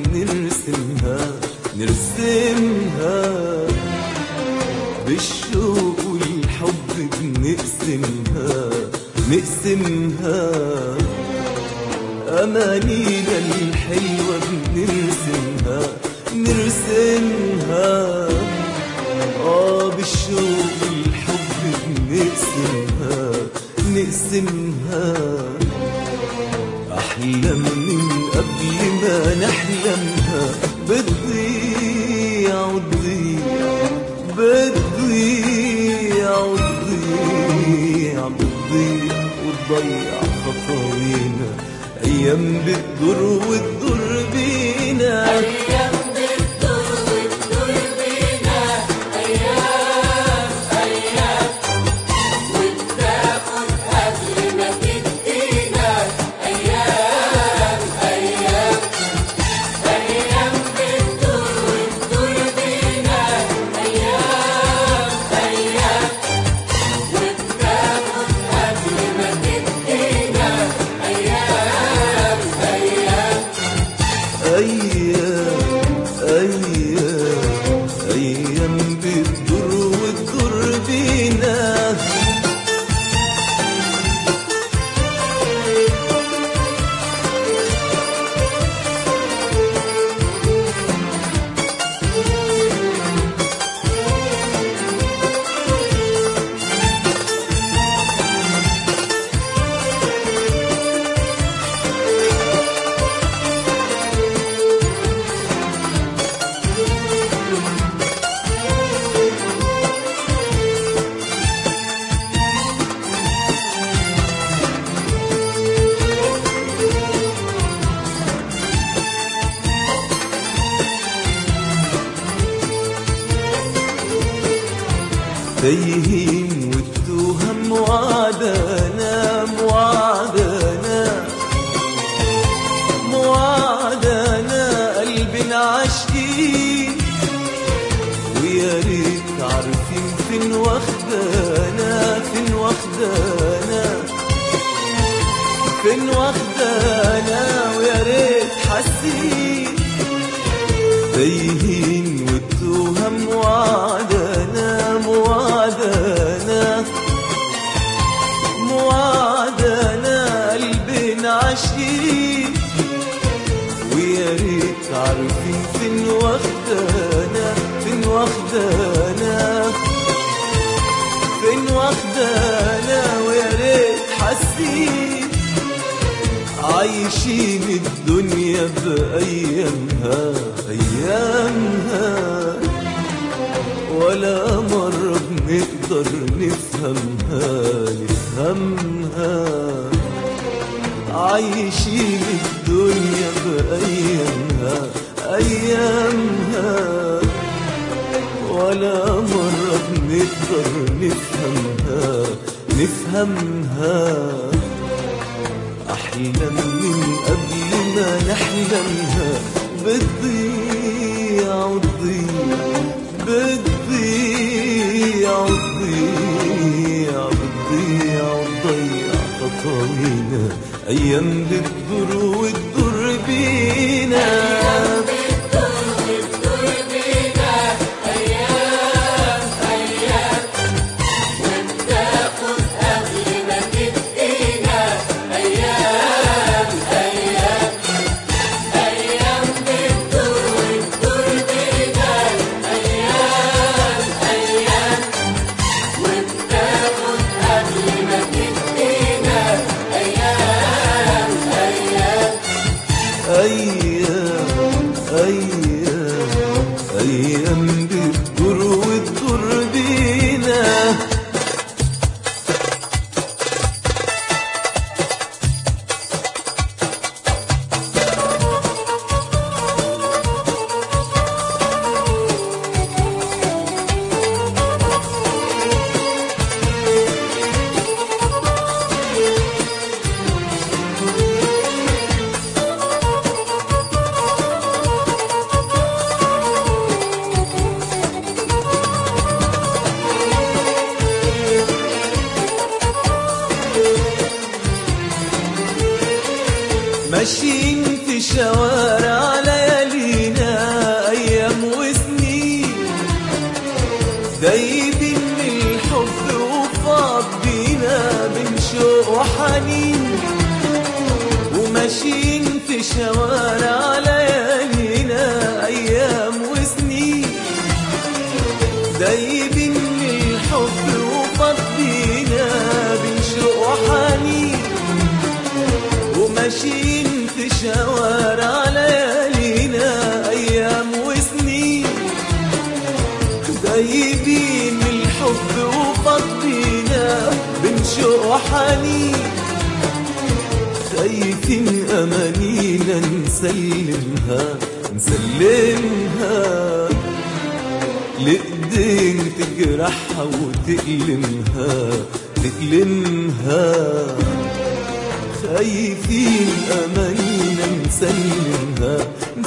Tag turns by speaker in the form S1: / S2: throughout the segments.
S1: بنرسمها نرسمها بالشوق والحب بنقسمها نقسمها أمانينا الحلوة بنرسمها نرسمها آه بالشوق والحب بنقسمها نقسمها أحلام من قبل ما نحلمها بتضيع وتضيع بتضيع وتضيع بتضيع وتضيع خطاوينا أيام بتضر وتضر بينا
S2: أيام بتدور وتدور بينا أيام أيام وبتاخد قبل ما تدينا أيام أيام أيام بتدور وتدور بينا أيام أيام وبتاخد قبل ما تدينا أيام أيام
S1: أيام أيام أيام بتضر وتضر بينا تايهين والتوهم موعدنا موعدنا موعدنا قلبنا عاشقين ويا ريت عارفين فين واخدانا فين واخدانا فين واخدانا ويا ريت حاسين تايهين والتوهم موعدنا موعدنا موعدنا قلبنا عاشقين ويا ريت عارفين فين واخدانا فين واخدانا فين واخدانا ويا ريت حاسين عايشين الدنيا بأيامها أيامها ولا مرة بنقدر نفهمها نفهمها عايشين الدنيا بأيامها أيامها ولا مرة بنقدر نفهمها نفهمها أحلام من قبل ما نحلمها بتضيع وتضيع بتضيع وتضيع بتضيع وتضيع خطاوينا أيام بتضر وتضر بينا
S2: بتدور وتدور بينا أيام أيام وبتاخد قبل ما تدينا أيام أيام أيام بتدور وتدور بينا أيام أيام وبتاخد قبل ما تدينا أيام أيام
S1: أيام أيام أيام بتضر وتضر بينا دايبين من الحب وفاض بينا بين شوق وحنين وماشيين في شوارع ليالينا ايام وسنين دايبين من الحب وفاض بينا بين شوق وحنين وماشيين في شوارع ليالينا ايام وسنين دايبين من الحب وفضينا بنشوق وحنين خايفين امانينا نسلمها نسلمها لإيدين تجرحها وتألمها تألمها خايفين امانينا نسلمها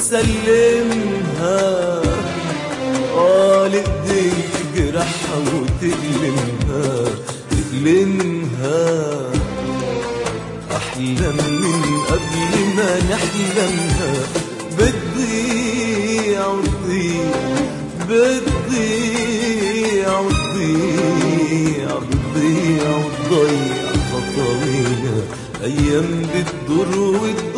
S1: نسلمها اه لإيدين تجرحها وتألمها تألمها أحلام من قبل ما نحلمها بتضيع وتضيع بتضيع وتضيع بتضيع وتضيع خطاوينا أيام بتضر وتضيع